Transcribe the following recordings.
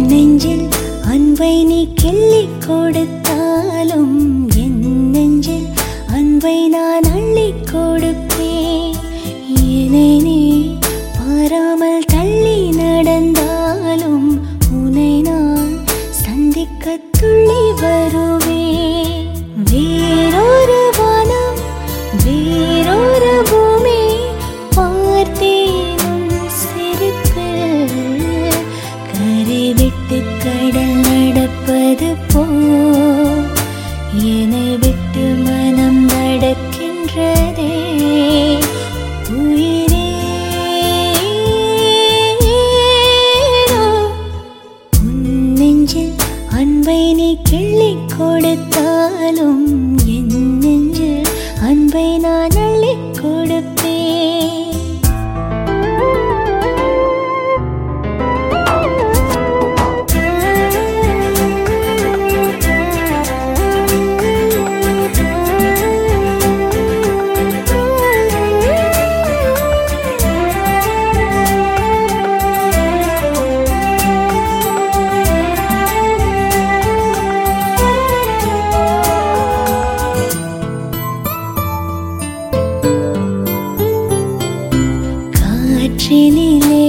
நெஞ்சில் அன்பை நீ கிள்ளிக் கொடுத்தாலும் என் நெஞ்சில் அன்பை நான் அள்ளிக் கொடுப்பேன் என்னை நீ பாராமல் தள்ளி நடந்தாலும் உன்னை நான் சந்திக்க துள்ளி வருவேன் வேறொரு வானம் வேறொரு பூமி பார்த்தேன் உன் சிரிப்பில் கரை விட்டு கடல் நடப்பது போ என்னை விட்டு மனம் நடக்கின்றதே உயிரே உன் நெஞ்சில் அன்பை நீ கிள்ளிக் கொடுத்தாலும் என் நெஞ்சில் அன்பை நான் அள்ளிக் கொடுப்பேன் காற்றினிலே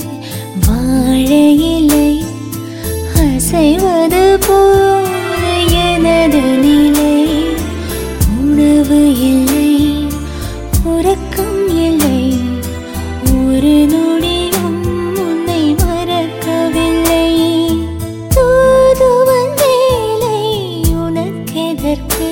வாழையிலை அசைவது போல எனது நிலை உணவு இல்லை உறக்கம் இல்லை ஒரு நொடியும் உன்னை மறக்கவில்லை தூதுவன் வேலை உனக்கெதற்கு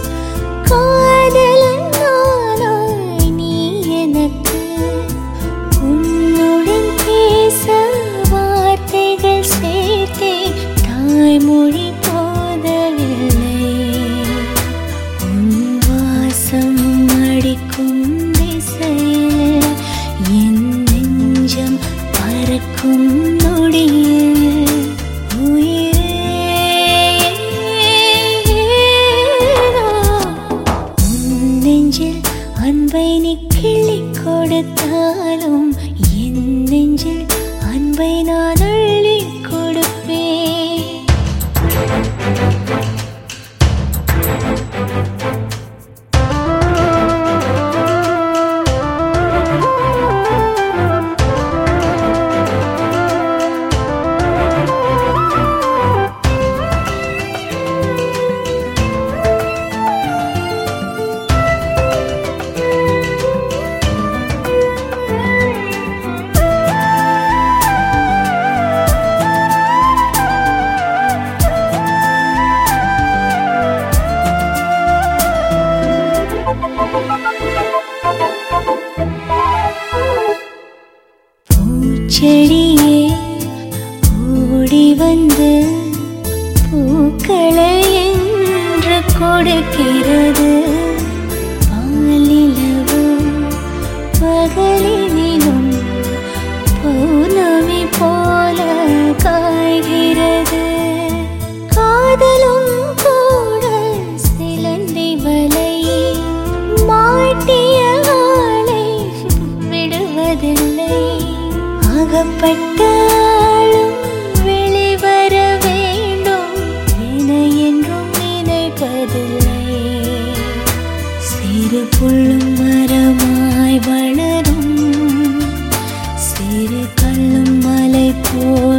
காதலன் நானாய் நீ எனக்கு உன்னுடன் பேச வார்த்தைகள் சேர்த்தே தாய்மொழி போதவில்லை உன் வாசம் அடிக்கும் திசையில் என் நெஞ்சம் பறக்கும் நொடியில் உயிரே உன் நெஞ்சில் அன்பை நீ கிள்ளிக் கொடுத்தாலும் என் நெஞ்சில் அன்பை நான் அள்ளிக் கொடுப்பேன் பூச்செடியே ஓடி வந்து பூக்களை என்று கொடுக்கிறது பாலிலவு பகலினிலும் பௌர்ணமி போல காய்கிறது காதலும் கூட சிலந்தி வலை மாட்டிய ஆளை விடுவதில்லை அகப்பட்டாலும் வெளிவர வேண்டும் என என்றும் நினைப்பதில்லை சிறு புல்லும் மரமாய் வளரும் சிறு கல்லும் மலை போல்